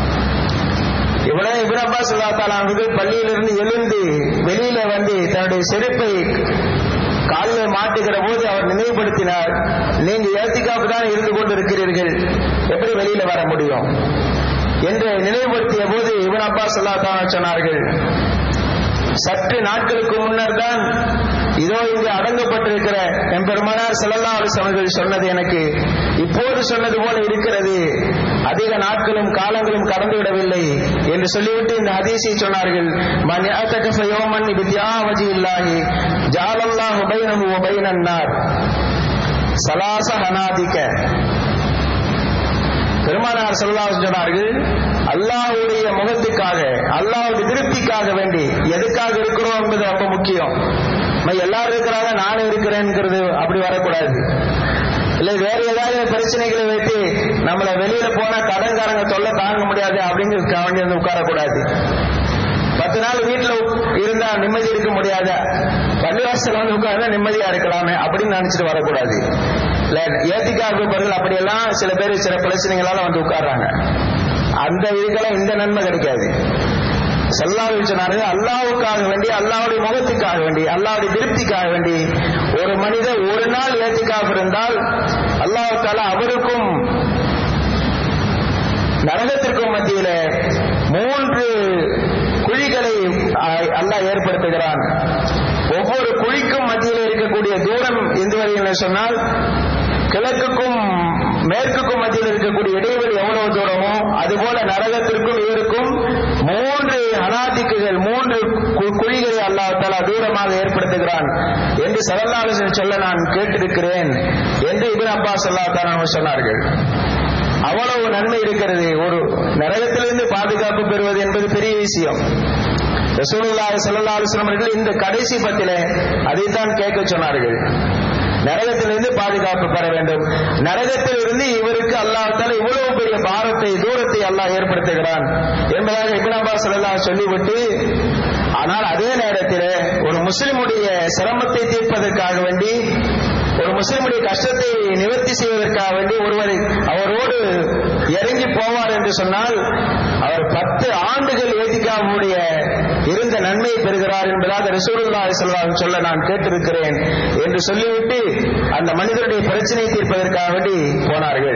இவ்வளவு இபின் அப்பாஸ் அல்லா தாலானவர்கள் பள்ளியிலிருந்து எழுந்து வெளியில வந்து தன்னுடைய செருப்பை காலில் மாட்டுகிற போது அவர் நினைவுபடுத்தினார் நீங்க ஏத்திக்காப்பு தான் இருந்து கொண்டு இருக்கிறீர்கள் எப்படி வெளியில வர முடியும் என்று நினைவுபடுத்திய போது இவன் அப்பாஸ் அல்லா தாலா சொன்னார்கள் சற்று நாட்களுக்கு முன்னர் தான் இதோ இங்கு அடங்கப்பட்டிருக்கிற என் பெருமானார் செல்லல்லா அவர்கள் சொன்னது எனக்கு இப்போது சொன்னது போல இருக்கிறது அதிக நாட்களும் காலங்களும் கடந்து விடவில்லை என்று சொல்லிவிட்டு இந்த ஹதீஸை சொன்னார்கள் மன் யஅதகஃப யௌமன் பித்யாவஜி இல்லாஹி ஜஅலல்லாஹு பைனஹு வ பைனன் நார் சலாச ஹனாதிக பெருமானார் செல்லாஹ் சொன்னார்கள் அல்லாஹ்வுடைய முகத்துக்காக அல்லாஹ்வுடைய திருப்திக்காக வேண்டி எதுக்காக இருக்கிறோம் என்பது ரொம்ப முக்கியம் நம்ம எல்லாரும் இருக்கிறாங்க நானும் இருக்கிறேன்ங்கிறது அப்படி வரக்கூடாது இல்லை வேற ஏதாவது பிரச்சனைகளை வைத்து நம்மளை வெளியில போனா கடன்காரங்க தொல்லை தாங்க முடியாது அப்படிங்கிறதுக்காக வேண்டி வந்து உட்காரக்கூடாது பத்து நாள் வீட்டுல இருந்தா நிம்மதி இருக்க முடியாத பள்ளிவாசல் வந்து உட்கார்ந்தா நிம்மதியா இருக்கலாமே அப்படின்னு நினைச்சிட்டு வரக்கூடாது இல்ல ஏத்திக்காக பிறகு அப்படியெல்லாம் சில பேர் சில பிரச்சனைகளால வந்து உட்கார்றாங்க அந்த இதுக்கெல்லாம் இந்த நன்மை கிடைக்காது செல்லாவில் சொன்னார்கள் அல்லாவுக்காக வேண்டி அல்லாவுடைய முகத்துக்காக வேண்டி அல்லாவுடைய திருப்திக்காக வேண்டி ஒரு மனிதர் ஒரு நாள் ஏத்திக்காக இருந்தால் அல்லாவுக்கால அவருக்கும் நரகத்திற்கும் மத்தியில மூன்று குழிகளை அல்லாஹ் ஏற்படுத்துகிறான் ஒவ்வொரு குழிக்கும் மத்தியில் இருக்கக்கூடிய தூரம் எந்த வரையில் சொன்னால் கிழக்குக்கும் மேற்குக்கும் மத்தியில் இருக்கக்கூடிய இடைவெளி எவ்வளவு தூரமோ அதுபோல நரகத்திற்கும் இவருக்கும் மூன்று அனாதிக்குகள் மூன்று குழிகளை அல்லாஹால தூரமாக ஏற்படுத்துகிறான் என்று சரல்லாலோசனை சொல்ல நான் கேட்டிருக்கிறேன் என்று இபின் அப்பாஸ் அல்லா சொன்னார்கள் அவ்வளவு நன்மை இருக்கிறது ஒரு நரகத்திலிருந்து பாதுகாப்பு பெறுவது என்பது பெரிய விஷயம் ரசூலுல்லாஹி ஸல்லல்லாஹு அலைஹி வஸல்லம் அவர்கள் இந்த கடைசி பத்திலே அதைத்தான் கேட்க சொன்னார்கள் நரகத்திலிருந்து பாதுகாப்பு பெற வேண்டும் நரகத்தில் இருந்து இவருக்கு அல்லாஹால இவ்வளவு பெரிய பாரத்தை தூரத்தை அல்லாஹ் ஏற்படுத்துகிறான் என்பதாக இபின் அப்பாஸ் ஸல்லல்லாஹு சொல்லிவிட்டு ஆனால் அதே நேரத்தில் ஒரு முஸ்லிமுடைய சிரமத்தை தீர்ப்பதற்காக வேண்டி ஒரு முஸ்லிமுடைய கஷ்டத்தை நிவர்த்தி செய்வதற்காக வேண்டி ஒருவர் அவரோடு இறங்கி போவார் என்று சொன்னால் அவர் பத்து ஆண்டுகள் ஏதிக்காவுடைய இருந்த நன்மையை பெறுகிறார் என்பதாக ரசூலுல்லா செல்வாங்க சொல்ல நான் கேட்டிருக்கிறேன் என்று சொல்லிவிட்டு அந்த மனிதனுடைய பிரச்சனையை தீர்ப்பதற்காக வேண்டி போனார்கள்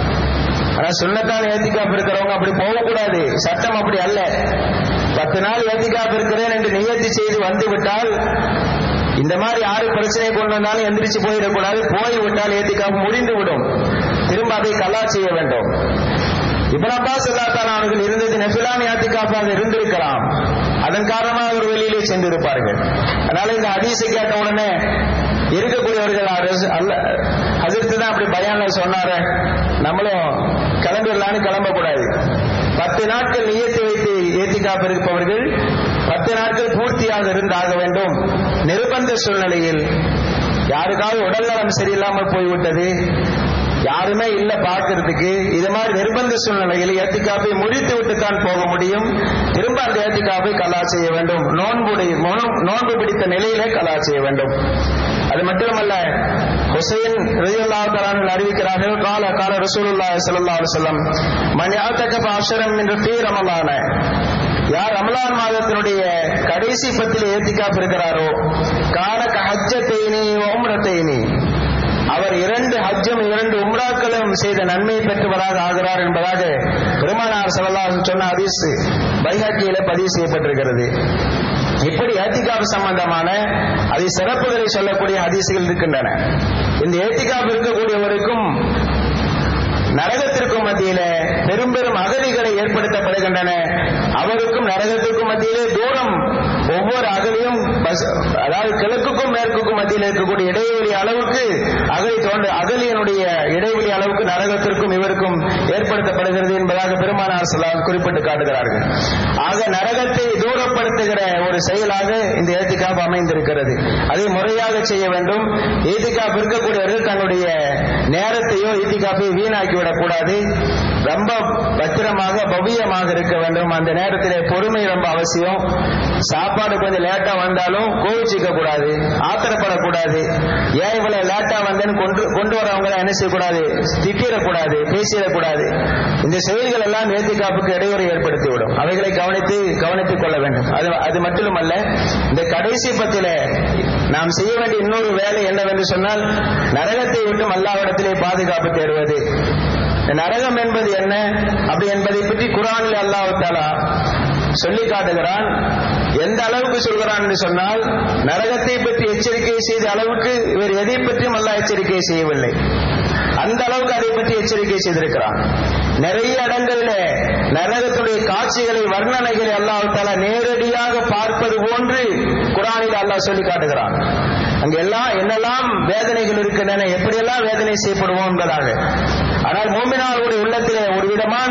ஆனா சுண்ணத்தான் ஏத்திக்காப்பு இருக்கிறவங்க அப்படி போகக்கூடாது சட்டம் அப்படி அல்ல பத்து நாள் ஏத்திக்காப்பு இருக்கிறேன் என்று நியத்தி செய்து வந்து விட்டால் இந்த மாதிரி யாரு பிரச்சனை கொண்டு வந்தாலும் எந்திரிச்சு போயிடக்கூடாது போய் விட்டால் ஏத்திக்காப்பு முடிந்து விடும் திரும்ப அதை கல்லா செய்ய வேண்டும் இப்ரான் அப்பாஸ் அல்லாத்தான் அவர்கள் இருந்தது நெஃபிலான் யாத்திகாப்பாக இருந்திருக்கலாம் அதன் காரணமாக ஒரு வெளியிலே சென்றிருப்பார்கள் அதனால இந்த ஹதீஸை கேட்ட உடனே இருக்கக்கூடியவர்கள் அல்ல ஹசரத்து தான் அப்படி பயான்ல சொன்னாரு நம்மளும் கிளம்பிடலான்னு கிளம்பக்கூடாது பத்து நாட்கள் நியத்து வைத்து ஏத்திக்காப்பு இருப்பவர்கள் பத்து நாட்கள் பூர்த்தியாக இருந்தாக வேண்டும் நிர்பந்த சூழ்நிலையில் யாருக்காவது உடல்நலம் சரியில்லாமல் போய்விட்டது யாருமே இல்ல பார்க்கறதுக்கு இது மாதிரி நிர்பந்த சூழ்நிலையில் ஏத்திக்காப்பை முடித்து விட்டு தான் போக முடியும் திரும்ப அந்த ஏத்திக்காப்பை கலா செய்ய வேண்டும் நோன்புடைய நோன்பு பிடித்த நிலையிலே கலா செய்ய வேண்டும் அது மட்டுமல்ல ஹுசைன் ரலியல்லாஹு அறிவிக்கிறார்கள் கால கால ரசூலுல்லாஹி ஸல்லல்லாஹு அலைஹி வஸல்லம் மன் யாத்தகப அஷரம் என்று ஃபீ ரமலான யார் ரமலான் மாதத்தினுடைய கடைசி பத்தில் ஏத்திக்காப்பு இருக்கிறாரோ காலக ஹஜ்ஜ தேனி ஓம்ர தேனி அவர் இரண்டு ஹஜ்ஜும் இரண்டு உம்ராக்களும் செய்த நன்மை பெற்றவராக ஆகிறார் என்பதாக பெருமானார் சல்லல்லாஹு சொன்ன ஹதீஸ் பைஹக்கியில பதிவு செய்யப்பட்டிருக்கிறது இப்படி ஏத்திகாப் சம்பந்தமான அதை சிறப்புகளை சொல்லக்கூடிய ஹதீசுகள் இருக்கின்றன இந்த ஏத்திகாப் இருக்கக்கூடியவருக்கும் நரகத்திற்கும் மத்தியில பெரும் பெரும் அகதிகளை ஏற்படுத்தப்படுகின்றன அவருக்கும் நரகத்திற்கும் மத்தியிலே தூரம் ஒவ்வொரு அகலியும் அதாவது கிழக்குக்கும் மேற்குக்கும் மத்தியில் இருக்கக்கூடிய இடைவெளி அளவுக்கு அகலி தோன்ற அகலியனுடைய இடைவெளி அளவுக்கு நரகத்திற்கும் இவருக்கும் ஏற்படுத்தப்படுகிறது என்பதாக பெருமானார் சொல்லால் குறிப்பிட்டு காட்டுகிறார்கள் ஆக நரகத்தை தூரப்படுத்துகிற ஒரு செயலாக இந்த ஏத்திகாப் அமைந்திருக்கிறது அதை முறையாக செய்ய வேண்டும் ஏத்திகாப் இருக்கக்கூடியவர்கள் தன்னுடைய நேரத்தையோ ஈத்திகாப்பை வீணாக்கி விடக்கூடாது ரொம்ப பத்திரமாக பவியமாக இருக்க வேண்டும் அந்த நேரத்திலே பொறுமை ரொம்ப அவசியம் சாப்பாடு கொஞ்சம் லேட்டா வந்தாலும் கோவிச்சிக்க கூடாது ஆத்திரப்படக்கூடாது ஏன் இவ்வளவு லேட்டா வந்தேன்னு கொண்டு கொண்டு வரவங்க என்ன செய்யக்கூடாது திட்டிடக்கூடாது பேசிடக்கூடாது இந்த செயல்கள் எல்லாம் ஏத்திகாப்புக்கு இடையூறு ஏற்படுத்திவிடும் அவைகளை கவனித்து கவனித்துக் கொள்ள வேண்டும் அது அது மட்டுமல்ல இந்த கடைசி பத்தில நாம் செய்ய வேண்டிய இன்னொரு வேலை என்னவென்று சொன்னால் நரகத்தை விட்டு அல்லாவிடத்திலே பாதுகாப்பு தேடுவது நரகம் என்பது என்ன அப்படி என்பதை பற்றி குரானில் அல்லாஹ் தாலா சொல்லி காட்டுகிறான் எந்த அளவுக்கு சொல்கிறான் என்று சொன்னால் நரகத்தை பற்றி எச்சரிக்கை செய்த அளவுக்கு இவர் எதை பற்றியும் அல்ல எச்சரிக்கை செய்யவில்லை அந்த அளவுக்கு அதை பற்றி எச்சரிக்கை செய்திருக்கிறான் நிறைய இடங்களில் நரகத்துடைய காட்சிகளை வர்ணனைகளை அல்லாஹால நேரடியாக பார்ப்பது போன்று குரானில் அல்லாஹ் சொல்லி காட்டுகிறான் அங்க எல்லாம் என்னெல்லாம் வேதனைகள் இருக்கின்றன எப்படியெல்லாம் வேதனை செய்யப்படுவோம் என்பதாக ஆனால் மோமினாருடைய உள்ளத்திலே ஒரு விதமான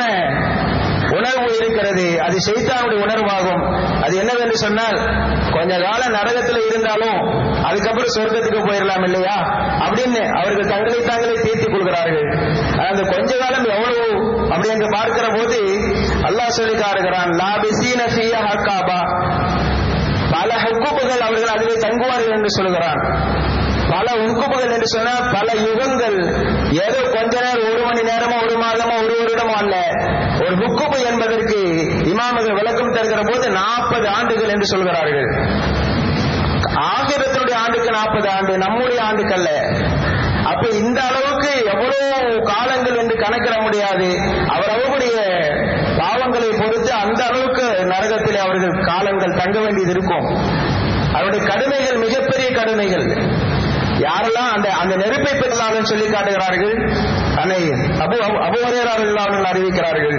உணர்வு இருக்கிறது அது சைத்தானுடைய உணர்வாகும் அது என்னவென்று சொன்னால் கொஞ்ச காலம் நரகத்தில் இருந்தாலும் அதுக்கப்புறம் சொர்க்கத்துக்கு போயிடலாம் இல்லையா அப்படின்னு அவர்கள் தங்களை தாங்களே தீர்த்திக் கொள்கிறார்கள் அந்த கொஞ்ச காலம் எவ்வளவு அப்படி என்று பார்க்கிற போது அல்லாஹ் சொல்லி காட்டுகிறான் லாபிசீன ஃபியா ஹக்காபா பல ஹுக்குப்புகள் அவர்கள் அதிலே தங்குவார்கள் என்று சொல்கிறான் பல உக்குப்புகள் என்று சொன்னா பல யுகங்கள் ஏதோ கொஞ்ச நேரம் ஒரு மணி நேரமோ ஒரு மாதமோ ஒரு வருடமோ அல்ல ஒரு ஹுக்குப்பு என்பதற்கு இமாமர்கள் விளக்கம் தருகிற போது நாற்பது ஆண்டுகள் என்று சொல்கிறார்கள் ஆகிரத்தினுடைய ஆண்டுக்கு நாற்பது ஆண்டு நம்முடைய ஆண்டுக்கல்ல அப்ப இந்த அளவுக்கு எவ்வளவு காலங்கள் என்று கணக்கிட முடியாது அவர் அவருடைய பாவங்களை பொறுத்து அந்த அளவுக்கு நரகத்திலே அவர்கள் காலங்கள் தங்க வேண்டியது இருக்கும் அவருடைய கடுமைகள் மிகப்பெரிய கடுமைகள் யாரெல்லாம் அந்த அந்த நெருப்பை பெற்றாலும் சொல்லி காட்டுகிறார்கள் அன்னை அபு அபுவரையர்கள் அவர்கள் அறிவிக்கிறார்கள்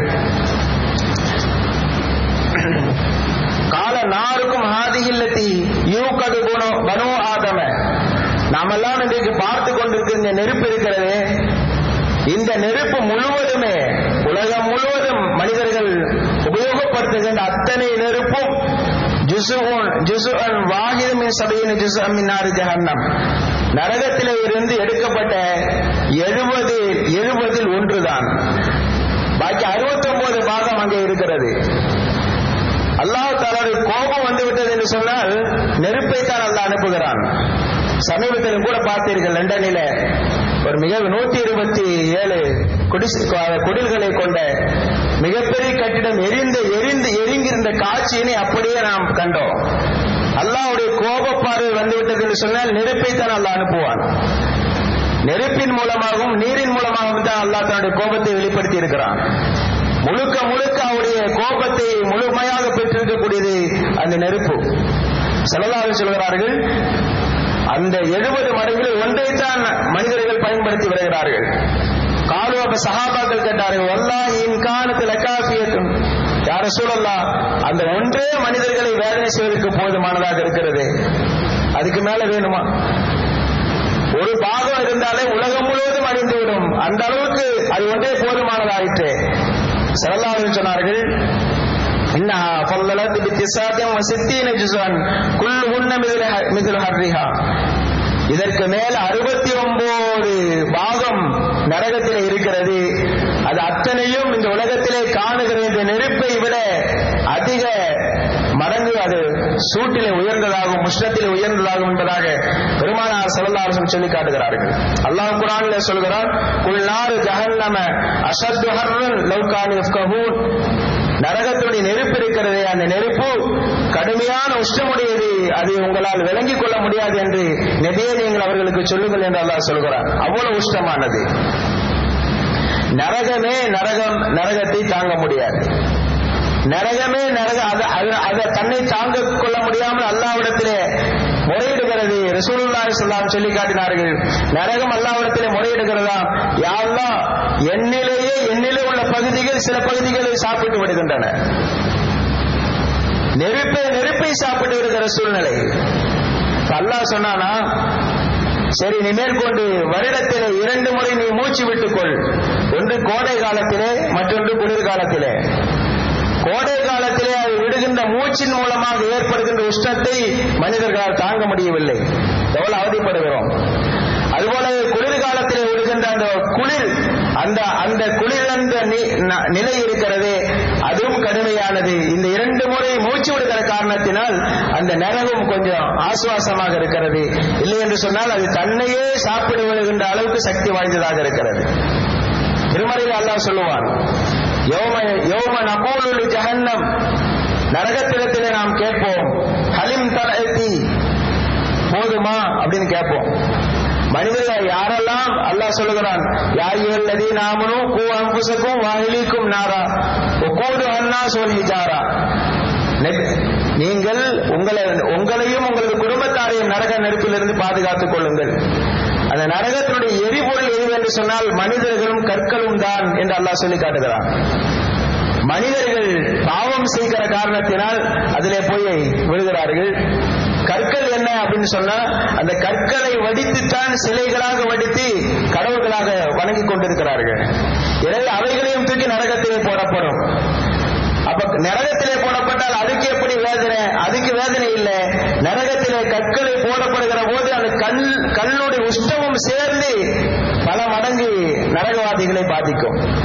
கால நாருக்கும் ஹாதிகில்லத்தி யூகது குணோ பனு ஆதம நாமெல்லாம் இன்றைக்கு பார்த்து கொண்டிருக்கிற இந்த நெருப்பு இருக்கிறது இந்த நெருப்பு முழுவதுமே உலகம் முழுவதும் மனிதர்கள் உபயோகப்படுத்துகின்ற அத்தனை நெருப்பும் ஜுசுன் ஜுசுன் வாகிதமின் சபையின் ஜுசு அம்மினாறு ஜஹன்னம் நரகத்திலே இருந்து எடுக்கப்பட்ட எழுபது எழுபதில் ஒன்றுதான் பாக்கி அறுபத்தி ஒன்பது பாகம் அங்கே இருக்கிறது அல்லாஹ் தாலாவுடைய கோபம் வந்து விட்டது என்று சொன்னால் நெருப்பை தான் அல்லாஹ் அனுப்புகிறான் சமீபத்தில் கூட பார்த்தீர்கள் லண்டனில ஒரு மிக நூத்தி இருபத்தி ஏழு குடில்களை கொண்ட மிகப்பெரிய கட்டிடம் எரிந்து எரிந்து எரிங்கிருந்த காட்சியினை அப்படியே நாம் கண்டோம் அல்லாவுடைய கோபப்பார்வை வந்துவிட்டது என்று சொன்னால் நெருப்பை தான் அல்லாஹ் அனுப்புவான் நெருப்பின் மூலமாகவும் நீரின் மூலமாகவும் தான் அல்லாஹ் தன்னுடைய கோபத்தை வெளிப்படுத்தி இருக்கிறான் முழுக்க முழுக்க அவருடைய கோபத்தை முழுமையாக பெற்றிருக்கக்கூடியது அந்த நெருப்பு செலவாக சொல்கிறார்கள் அந்த எழுபது மடங்கில் ஒன்றைத்தான் மனிதர்கள் பயன்படுத்தி வருகிறார்கள் காலு அப்ப சகாபாக்கள் கேட்டார்கள் வல்லாஹி இன்கானத்தில் லக்காஃபியத்தும் யார சூழல்லா அந்த ஒன்றே மனிதர்களை வேதனை செய்வதற்கு போதுமானதாக இருக்கிறது அதுக்கு மேல வேணுமா ஒரு பாகம் இருந்தாலே உலகம் முழுவதும் அழிந்துவிடும் அந்த அளவுக்கு அது ஒன்றே போதுமானதாயிற்று செல்லாவில் சொன்னார்கள் إنها فضلت بتسعة وستين جزءا كلهن مثل مثل حرها இதற்கு மேல அறுபத்தி ஒன்பது பாகம் நரகத்திலே இருக்கிறது அது அத்தனையும் இந்த உலகத்திலே காணுகிற இந்த நெருப்பை விட அதிக மடங்கு அது சூட்டிலே உயர்ந்ததாகும் முஷ்டத்திலே உயர்ந்ததாகும் என்பதாக பெருமானார் செல்லல்லாரசம் சொல்லி காட்டுகிறார்கள் அல்லாஹ் குரானிலே சொல்கிறார் குள்நாறு ஜஹன்னம அஷத்து ஹர்ரன் லவ்கானி கஹூன் நரகத்துடைய நெருப்பு இருக்கிறது அந்த நெருப்பு கடுமையான உஷ்டமுடையது அது உங்களால் விளங்கிக் கொள்ள முடியாது என்று நெபியே நீங்கள் அவர்களுக்கு சொல்லுங்கள் என்று அல்லாஹ் சொல்கிறார் அவ்வளவு உஷ்டமானது நரகமே நரகம் நரகத்தை தாங்க முடியாது நரகமே நரக அதை தன்னை தாங்க கொள்ள முடியாமல் அல்லாவிடத்திலே முறையிடுகிறது ரசூலுல்லாஹி ஸல்லல்லாஹு சொல்லி காட்டினார்கள் நரகம் அல்லாவிடத்திலே முறையிடுகிறதா யாரெல்லாம் எண்ணிலேயே எண்ணிலே உள்ள பகுதிகள் சில பகுதிகளை சாப்பிட்டு விடுகின்றன நெருப்பை நெருப்பை சாப்பிட்டு இருக்கிற சூழ்நிலை அல்லாஹ் சொன்னானா சரி நீ மேற்கொண்டு வருடத்திலே இரண்டு முறை நீ மூச்சு விட்டுக்கொள் ஒன்று கோடை காலத்திலே மற்றொன்று குளிர்காலத்திலே கோடை காலத்திலே அது விடுகின்ற மூச்சின் மூலமாக ஏற்படுகின்ற உஷ்ணத்தை மனிதர்களால் தாங்க முடியவில்லை எவ்வளவு அவதிப்படுகிறோம் அதுபோல குளிர்காலத்திலே விடுகின்ற அந்த குளிர் அந்த அந்த குளிர்ந்த நிலை இருக்கிறது அதுவும் கடுமையானது இந்த இரண்டு முறை மூச்சு விடுகிற காரணத்தினால் அந்த நரகம் கொஞ்சம் ஆசுவாசமாக இருக்கிறது இல்லை என்று சொன்னால் அது தன்னையே சாப்பிடு விடுகின்ற அளவுக்கு சக்தி வாய்ந்ததாக இருக்கிறது திருமறையில் அல்லாஹ் சொல்லுவான் யோம யோம நகூலு ஜஹன்னம் நரகத்திடத்திலே நாம் கேட்போம் ஹலிம் தலத்தி போதுமா அப்படின்னு கேட்போம் மனிதர்கள் யாரெல்லாம் அல்லாஹ் சொல்லுகிறான் யாரியல்லதி நாமனும் கூ அம்புசக்கும் வாயிலிக்கும் நாரா கூடு அண்ணா சோல் ஹிஜாரா நீங்கள் உங்களை உங்களையும் உங்களது குடும்பத்தாரையும் நரக நெருப்பிலிருந்து பாதுகாத்துக் கொள்ளுங்கள் அந்த நரகத்தினுடைய எரிபொருள் எது என்று சொன்னால் மனிதர்களும் கற்களும் தான் என்று அல்லாஹ் சொல்லி காட்டுகிறான் மனிதர்கள் பாவம் செய்கிற காரணத்தினால் அதிலே போய் விழுகிறார்கள் கற்கள் என்ன அப்படின்னு சொன்னா அந்த கற்களை வடித்துத்தான் சிலைகளாக வடித்து கடவுள்களாக வணங்கி கொண்டிருக்கிறார்கள் எனவே அவைகளையும் தூக்கி நரகத்திலே போடப்படும் அப்ப நரகத்திலே போடப்பட்டால் அதுக்கு எப்படி வேதனை அதுக்கு வேதனை இல்லை நரகத்திலே கற்களை போடப்படுகிற போது அந்த கல் கல்லுடைய உஷ்டமும் சேர்ந்து பல மடங்கு நரகவாதிகளை பாதிக்கும்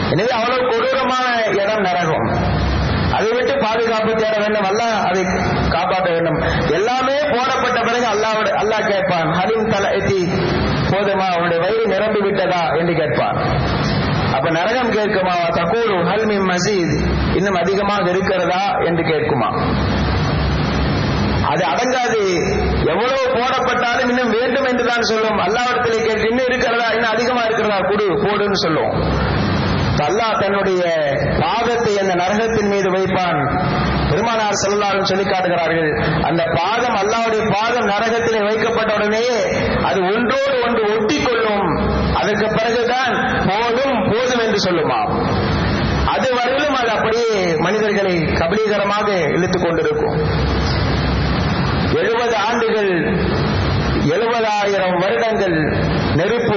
எனவே அவ்வளவு கொடூரமான இடம் நரகம் அதை விட்டு பாதுகாப்பு தேட வேண்டும் அல்ல அதை காப்பாற்ற வேண்டும் எல்லாமே போடப்பட்ட பிறகு அல்லாவோட அல்லாஹ் கேட்பான் ஹலிம் தலத்தி போதுமா அவனுடைய வயிறு நிரம்பி விட்டதா என்று கேட்பான் அப்ப நரகம் கேட்குமா தக்கூரு ஹல்மி மசீத் இன்னும் அதிகமாக இருக்கிறதா என்று கேட்குமா அது அடங்காது எவ்வளவு போடப்பட்டாலும் இன்னும் வேண்டும் என்று தான் சொல்லும் அல்லாவிடத்திலே கேட்டு இன்னும் இருக்கிறதா இன்னும் அதிகமா இருக்கிறதா கொடு போடுன்னு சொல்லுவோம் அல்லாஹ் தன்னுடைய பாதத்தை அந்த நரகத்தின் மீது வைப்பான் பெருமானார் செல்லாரும் சொல்லி காட்டுகிறார்கள் அந்த பாதம் அல்லாவுடைய பாதம் நரகத்திலே வைக்கப்பட்ட உடனேயே அது ஒன்றோடு ஒன்று ஒட்டி கொள்ளும் அதற்கு பிறகுதான் போதும் போதும் என்று சொல்லுமா அது வரையிலும் அது அப்படியே மனிதர்களை கபலீகரமாக இழுத்துக் கொண்டிருக்கும் எழுபது ஆண்டுகள் எழுபதாயிரம் வருடங்கள் நெருப்பு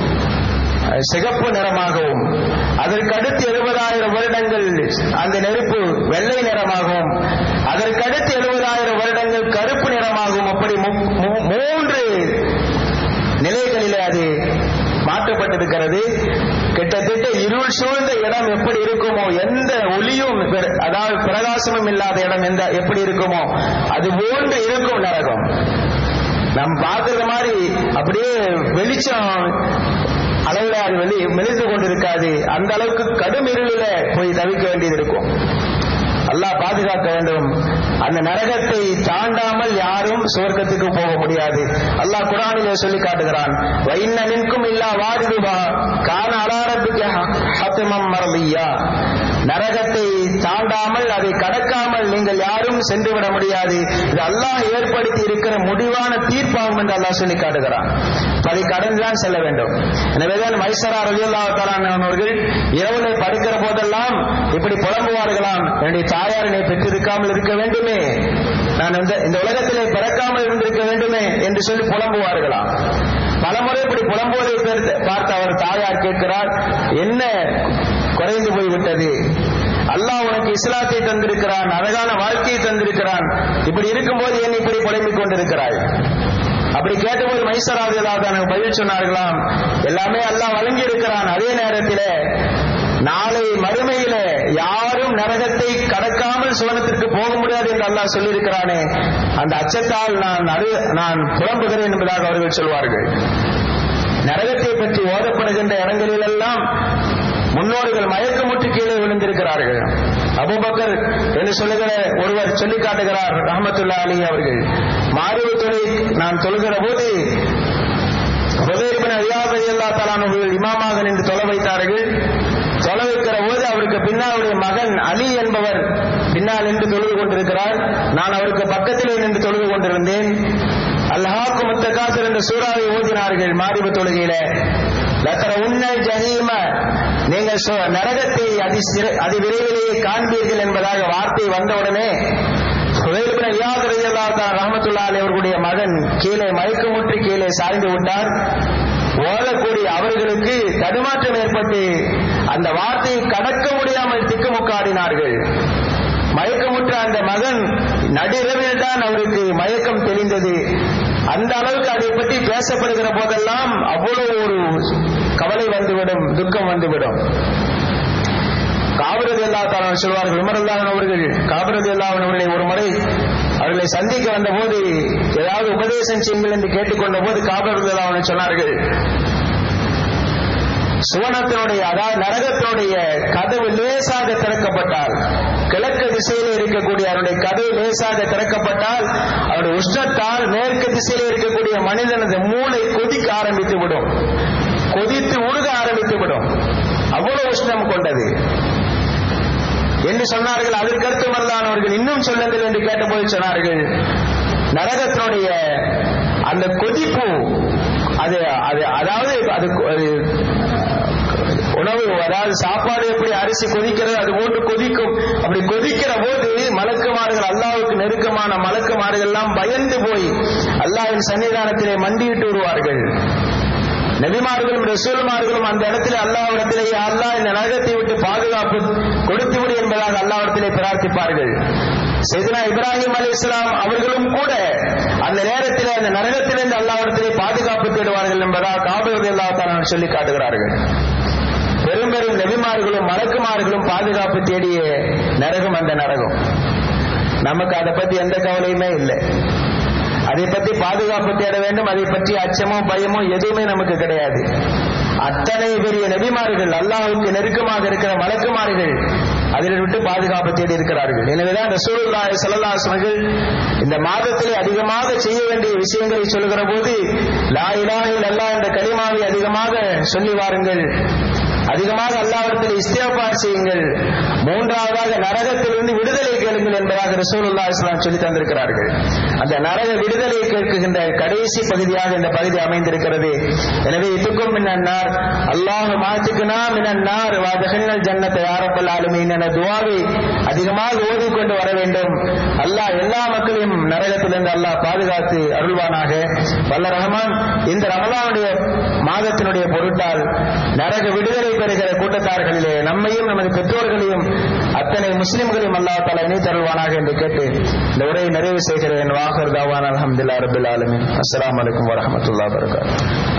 சிகப்பு நிறமாகவும் அதற்கு அடுத்து எழுபதாயிரம் வருடங்கள் அந்த நெருப்பு வெள்ளை நிறமாகவும் அதற்கு அடுத்து எழுபதாயிரம் வருடங்கள் கருப்பு நிறமாகவும் அப்படி மூன்று நிலைகளிலே அது மாற்றப்பட்டிருக்கிறது கிட்டத்தட்ட இருள் சூழ்ந்த இடம் எப்படி இருக்குமோ எந்த ஒளியும் அதாவது பிரகாசமும் இல்லாத இடம் எந்த எப்படி இருக்குமோ அது போன்று இருக்கும் நரகம் நாம் பார்க்கறது மாதிரி அப்படியே வெளிச்சம் அளவில் அது வெளி மெலிந்து கொண்டிருக்காது அந்த அளவுக்கு கடும் இருளில போய் தவிக்க வேண்டியது இருக்கும் அல்லாஹ் பாதுகாக்க வேண்டும் அந்த நரகத்தை தாண்டாமல் யாரும் சுவர்க்கத்துக்கு போக முடியாது அல்லாஹ் குரானிலே சொல்லி காட்டுகிறான் வைன்ன நிற்கும் இல்லா வாரிதுவா கான அலாரத்துக்கு ஹத்திமம் மரபியா நரகத்தை தாண்டாமல் அதை கடக்காமல் நீங்கள் யாரும் சென்று விட முடியாது இது அல்லாஹ் ஏற்படுத்தி இருக்கிற முடிவான தீர்ப்பாகும் என்று அல்லாஹ் சொல்லி காட்டுகிறான் அதை கடந்துதான் செல்ல வேண்டும் எனவேதான் மைசரா ரலியல்லா அவர்கள் இரவுல படுக்கிற போதெல்லாம் இப்படி புலம்புவார்களாம் என்னுடைய தாயார் என்னை பெற்றிருக்காமல் இருக்க வேண்டுமே நான் இந்த இந்த உலகத்திலே பிறக்காமல் இருந்திருக்க வேண்டுமே என்று சொல்லி புலம்புவார்களாம் பலமுறை இப்படி புலம்புவதை பார்த்து அவர் தாயார் கேட்கிறார் என்ன குறைந்து போய்விட்டது அல்லாஹ் உனக்கு இஸ்லாத்தை தந்திருக்கிறான் அழகான வாழ்க்கையை தந்திருக்கிறான் இப்படி இருக்கும்போது ஏன் இப்படி புலம்பிக் கொண்டிருக்கிறாய் அப்படி கேட்டபோது மைசராஜலாதான பதில் சொன்னார்களாம் எல்லாமே அல்லாஹ் வழங்கி இருக்கிறான் அதே நேரத்தில் நாளை மறுமையில யாரும் நரகத்தை கடக்காமல் சுவனத்திற்கு போக முடியாது என்று அல்லாஹ் சொல்லியிருக்கிறானே அந்த அச்சத்தால் நான் அரு நான் புலம்புகிறேன் என்பதாக அவர்கள் சொல்வார்கள் நரகத்தை பற்றி ஓதப்படுகின்ற இடங்களிலெல்லாம் முன்னோர்கள் மயக்கமுற்று கீழே விழுந்திருக்கிறார்கள் அபுபக்கர் என்று சொல்லுகிற ஒருவர் சொல்லி காட்டுகிறார் ரஹமத்துல்லா அலி அவர்கள் மாறிவு தொலை நான் சொல்கிற போது அல்லா தலானவர்கள் இமாமாக நின்று தொலை வைத்தார்கள் தொலை வைக்கிற போது அவருக்கு பின்னாளுடைய மகன் அலி என்பவர் பின்னால் நின்று தொழுது கொண்டிருக்கிறார் நான் அவருக்கு பக்கத்திலே நின்று தொழுது கொண்டிருந்தேன் அல்ஹாக்கு முத்தகாசர் என்ற சூறாவை ஓதினார்கள் மாறிவு தொழுகையில லத்தர உன்னல் ஜஹீம நீங்கள் நரகத்தை அதி அதி விரைவிலேயே காண்பீர்கள் என்பதாக வார்த்தை வந்தவுடனே ரஹமத்துல்லா அவர்களுடைய மகன் கீழே மயக்கமுற்றி கீழே சாய்ந்து விட்டார் ஓதக்கூடிய அவர்களுக்கு தடுமாற்றம் ஏற்பட்டு அந்த வார்த்தையை கடக்க முடியாமல் திக்குமுக்காடினார்கள் மயக்கமுற்ற அந்த மகன் நடுஇரவில் தான் அவருக்கு மயக்கம் தெளிந்தது அந்த அளவுக்கு அதை பற்றி பேசப்படுகிற போதெல்லாம் அவ்வளவு ஒரு கவலை வந்துவிடும் துக்கம் வந்துவிடும் காபிரதி அல்லா தாலான் சொல்வார்கள் உமரல்லாஹன் அவர்கள் காபிரதி அல்லாஹன் அவர்களை ஒரு முறை அவர்களை சந்திக்க வந்த போது ஏதாவது உபதேசம் செய்யுங்கள் என்று கேட்டுக்கொண்ட போது காபிரதி அல்லாஹன் சொன்னார்கள் சுவனத்தினுடைய அதாவது நரகத்தினுடைய கதவு லேசாக திறக்கப்பட்டால் கிழக்கு திசையில் இருக்கக்கூடிய அவருடைய கதவு லேசாக திறக்கப்பட்டால் அவருடைய உஷ்ணத்தால் மேற்கு திசையில் இருக்கக்கூடிய மனிதனது மூளை கொதிக்க ஆரம்பித்து விடும் கொதித்து உருக ஆரம்பித்து விடும் அவ்வளவு உஷ்ணம் கொண்டது என்று சொன்னார்கள் அதற்கடுத்து மல்லானவர்கள் இன்னும் சொல்லுங்கள் என்று கேட்டபோது சொன்னார்கள் நரகத்தினுடைய அந்த கொதிப்பு அது அது அதாவது அது உணவு அதாவது சாப்பாடு எப்படி அரிசி கொதிக்கிறது அது போன்று கொதிக்கும் அப்படி கொதிக்கிற போது மலக்குமார்கள் அல்லாவுக்கு நெருக்கமான மலக்குமார்கள் எல்லாம் பயந்து போய் அல்லாவின் சன்னிதானத்திலே மண்டியிட்டு வருவார்கள் நபிமார்களும் ரசூல்மார்களும் அந்த இடத்துல அல்லாவிடத்திலே அல்லாஹ் இந்த நரகத்தை விட்டு பாதுகாப்பு கொடுத்து விடு என்பதாக அல்லாவிடத்திலே பிரார்த்திப்பார்கள் செய்தனா இப்ராஹிம் அலி இஸ்லாம் அவர்களும் கூட அந்த நேரத்தில் அந்த நரகத்திலிருந்து அல்லாவிடத்திலே பாதுகாப்பு தேடுவார்கள் என்பதாக காபதி அல்லா சொல்லி காட்டுகிறார்கள் பெரும் பெரும் நெபிமார்களும் மலக்குமார்களும் பாதுகாப்பு தேடிய நரகம் அந்த நரகம் நமக்கு அதை பத்தி எந்த கவலையுமே இல்லை அதை பற்றி பாதுகாப்பு தேட வேண்டும் அதை பற்றி அச்சமோ பயமோ எதுவுமே நமக்கு கிடையாது அத்தனை பெரிய நபிமார்கள் அல்லாஹுக்கு நெருக்கமாக இருக்கிற மலக்குமார்கள் அதில் விட்டு பாதுகாப்பு தேடி இருக்கிறார்கள் எனவேதான் ரசூலுல்லாஹி ஸல்லல்லாஹு அலைஹி வஸல்லம் இந்த மாதத்திலே அதிகமாக செய்ய வேண்டிய விஷயங்களை சொல்லுகிற போது லா இலாஹ இல்லல்லாஹ் என்ற கலிமாவை அதிகமாக சொல்லி வாருங்கள் அதிகமாக அல்லாவிடத்தில் இஸ்தியாபார் செய்யுங்கள் மூன்றாவதாக நரகத்திலிருந்து விடுதலை கேளுங்கள் என்பதாக ரசூலுல்லா இஸ்லாம் சொல்லி தந்திருக்கிறார்கள் அந்த நரக விடுதலை கேட்கின்ற கடைசி பகுதியாக இந்த பகுதி அமைந்திருக்கிறது எனவே இதுக்கும் மின்னன்னார் அல்லாஹ் மாத்துக்குனா மின்னன்னார் வாதகங்கள் ஜன்னத்தை யாரப்பல் ஆளுமையின் என துவாவை அதிகமாக ஓதிக்கொண்டு வர வேண்டும் அல்லாஹ் எல்லா மக்களையும் நரகத்திலிருந்து அல்லாஹ் பாதுகாத்து அருள்வானாக வல்ல ரஹமான் இந்த ரமலானுடைய மாதத்தினுடைய பொருட்டால் நரக விடுதலை பெறுகிற கூட்டத்தார்களிலே நம்மையும் நமது பெற்றோர்களையும் அத்தனை முஸ்லிம்களையும் அல்லா தலா நீ தருவானாக என்று கேட்டு இந்த உரையை நிறைவு செய்கிறேன் வாகர் தாவான் அலமதுல்லா ரபுல் ஆலமின் அஸ்லாம் வலைக்கம் வரமத்துல்லா வரகாத்